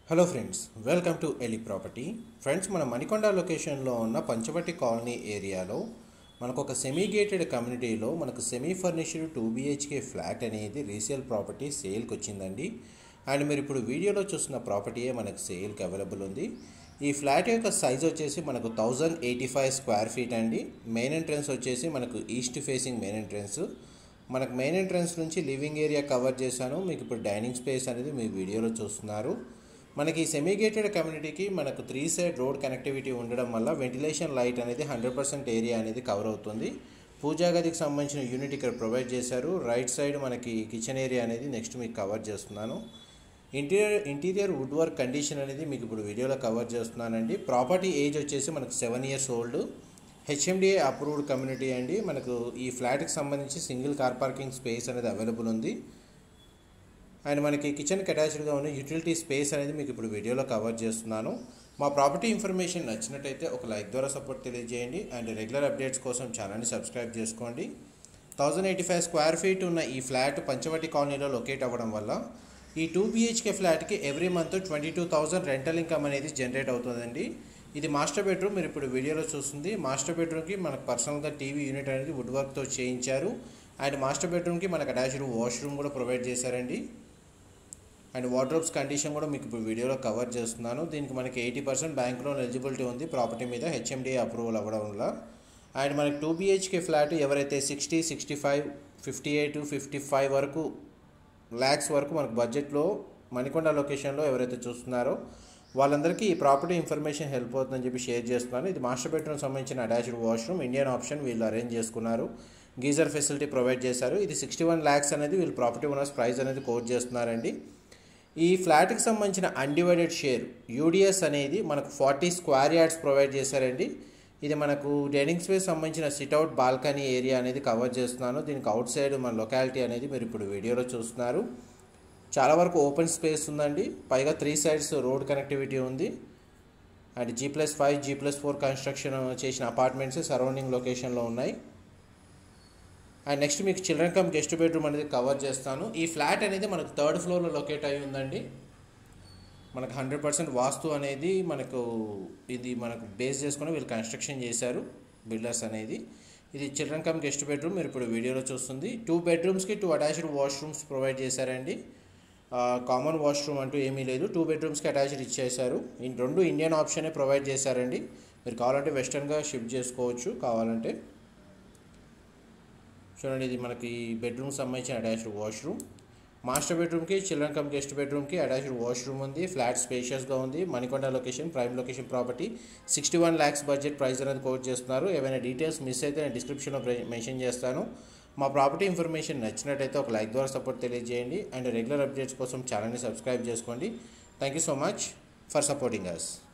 hello friends welcome to Eli property friends మన మణికొండ లొకేషన్లో ఉన్న పంచవటి కాలనీ ఏరియాలో మనకు ఒక సెమీ గేటెడ్ కమ్యూనిటీలో మనకు semi furnished two BHK flat అనేది రీసేల్ ప్రాపర్టీ సేల్కి వచ్చిందండి అండ్ మీరు ఇప్పుడు వీడియోలో చూస్తున్న ప్రాపర్టీయే మనకు సేల్కి అవైలబుల్ ఉంది ఈ ఫ్లాట్ యొక్క సైజ్ వచ్చేసి మనకు thousand eighty five square feet అండి మెయిన్ ఎంట్రన్స్ వచ్చేసి మనకు ఈస్ట్ ఫేసింగ్ మెయిన్ ఎంట్రన్స్ మనకు మెయిన్ ఎంట్రన్స్ నుంచి లివింగ్ ఏరియా కవర్ చేశాను మీకు ఇప్పుడు డైనింగ్ స్పేస్ అనేది మీ వీడియోలో చూస్తున్నారు మనకి సెమీ గేటెడ్ కమ్యూనిటీకి మనకు త్రీ సైడ్ రోడ్ కనెక్టివిటీ ఉండడం వల్ల వెంటిలేషన్ లైట్ అనేది హండ్రెడ్ పర్సెంట్ ఏరియా అనేది కవర్ అవుతుంది పూజా గదికి సంబంధించిన యూనిట్ ఇక్కడ ప్రొవైడ్ చేశారు రైట్ సైడ్ మనకి కిచెన్ ఏరియా అనేది నెక్స్ట్ మీకు కవర్ చేస్తున్నాను interior interior wood work condition అనేది మీకు ఇప్పుడు వీడియోలో కవర్ చేస్తున్నానండి ప్రాపర్టీ ఏజ్ వచ్చేసి మనకు seven years old HMDA approved community అండి మనకు ఈ ఫ్లాట్కి సంబంధించి సింగిల్ కార్ పార్కింగ్ స్పేస్ అనేది అవైలబుల్ ఉంది అండ్ మనకి కిచెన్కి అటాచ్డ్గా ఉన్న యూటిలిటీ స్పేస్ అనేది మీకు ఇప్పుడు వీడియోలో కవర్ చేస్తున్నాను మా ప్రాపర్టీ ఇన్ఫర్మేషన్ నచ్చినట్టయితే ఒక లైక్ ద్వారా సపోర్ట్ తెలియజేయండి అండ్ రెగ్యులర్ అప్డేట్స్ కోసం ఛానల్ని సబ్స్క్రైబ్ చేసుకోండి thousand eighty five square feet ఉన్న ఈ ఫ్లాట్ పంచవటి కాలనీలో లొకేట్ అవ్వడం వల్ల ఈ టూ బిహెచ్కే ఫ్లాట్కి every month twenty two thousand rental income అనేది జనరేట్ అవుతుందండి ఇది మాస్టర్ బెడ్రూమ్ మీరు ఇప్పుడు వీడియోలో చూస్తుంది మాస్టర్ బెడ్రూమ్కి మనకు పర్సనల్గా టీవీ యూనిట్ అనేది వుడ్ వర్క్తో చేయించారు అండ్ మాస్టర్ బెడ్రూమ్కి మనకు అటాచ్డ్ వాష్రూమ్ కూడా ప్రొవైడ్ చేశారండి అండ్ వార్డ్రోబ్స్ కండిషన్ కూడా మీకు ఇప్పుడు వీడియోలో కవర్ చేస్తున్నాను దీనికి మనకి eighty percent bank loan eligibility ఉంది ప్రాపర్టీ మీద హెచ్ఎండిఏ అప్రూవల్ అవ్వడం వల్ల అండ్ మనకి టూ బీహెచ్కే ఫ్లాట్ ఎవరైతే sixty sixty five fifty eight fifty five వరకు ల్యాక్స్ వరకు మనకు బడ్జెట్లో మణికొండ లొకేషన్లో ఎవరైతే చూస్తున్నారో వాళ్ళందరికీ ఈ ప్రాపర్టీ ఇన్ఫర్మేషన్ హెల్ప్ అవుతుందని చెప్పి షేర్ చేస్తున్నాను ఇది మాస్టర్ బెడ్రూమ్ సంబంధించిన అటాచ్డ్ వాష్రూమ్ ఇండియన్ ఆప్షన్ వీళ్ళు అరేంజ్ చేసుకున్నారు గీజర్ ఫెసిలిటీ ప్రొవైడ్ చేశారు ఇది సిక్స్టీ వన్ ల్యాక్స్ అనేది వీళ్ళు ప్రాపర్టీ ఓనర్స్ ప్రైస్ అనేది కోట్ చేస్తున్నారండి ఈ ఫ్లాట్కి సంబంధించిన అన్డివైడెడ్ షేర్ యూడిఎస్ అనేది మనకు ఫార్టీ స్క్వేర్ యార్డ్స్ ప్రొవైడ్ చేశారండి ఇది మనకు డైనింగ్ స్పేస్ సంబంధించిన సిట్అవుట్ బాల్కనీ ఏరియా అనేది కవర్ చేస్తున్నాను దీనికి అవుట్ సైడ్ మన లొకాలిటీ అనేది మీరు ఇప్పుడు వీడియోలో చూస్తున్నారు చాలా వరకు ఓపెన్ స్పేస్ ఉందండి పైగా త్రీ సైడ్స్ రోడ్ కనెక్టివిటీ ఉంది and G plus five G plus four construction చేసిన అపార్ట్మెంట్స్ సరౌండింగ్ లొకేషన్లో ఉన్నాయి అండ్ నెక్స్ట్ మీకు చిల్డ్రన్ కమ్ గెస్ట్ బెడ్రూమ్ అనేది కవర్ చేస్తాను ఈ ఫ్లాట్ అనేది మనకు థర్డ్ ఫ్లోర్లో లొకేట్ అయి ఉందండి మనకు హండ్రెడ్ పర్సెంట్ వాస్తు అనేది మనకు ఇది మనకు బేస్ చేసుకుని వీళ్ళు కన్స్ట్రక్షన్ చేశారు బిల్డర్స్ అనేది ఇది చిల్డ్రన్ కమ్ గెస్ట్ బెడ్రూమ్ మీరు ఇప్పుడు వీడియోలో చూస్తుంది టూ బెడ్రూమ్స్కి టూ అటాచ్డ్ వాష్రూమ్స్ ప్రొవైడ్ చేశారండి కామన్ వాష్రూమ్ అంటూ ఏమీ లేదు టూ బెడ్రూమ్స్కి అటాచ్డ్ ఇచ్చేశారు ఈ రెండు ఇండియన్ ఆప్షనే ప్రొవైడ్ చేశారండి మీరు కావాలంటే వెస్టర్న్గా షిఫ్ట్ చేసుకోవచ్చు కావాలంటే చూడండి ఇది మనకి బెడ్రూమ్ సంబంధించిన అటాచ్డ్ వాష్రూమ్ మాస్టర్ బెడ్రూమ్కి చిల్డ్రన్ కమ్ గెస్ట్ బెడ్రూమ్కి అటాచ్డ్ వాష్రూమ్ ఉంది ఫ్లాట్ స్పేషియస్గా ఉంది Manikonda location prime location property sixty one lakhs budget price అనేది కోట్ చేస్తున్నారు ఏమైనా డీటెయిల్స్ మిస్ అయితే నేను డిస్క్రిప్షన్లో మెన్షన్ చేస్తాను మా ప్రాపర్టీ ఇన్ఫర్మేషన్ నచ్చినట్టయితే ఒక లైక్ ద్వారా సపోర్ట్ తెలియజేయండి అండ్ రెగ్యులర్ అప్డేట్స్ కోసం ఛానల్ని సబ్స్క్రైబ్ చేసుకోండి thank you so much for supporting us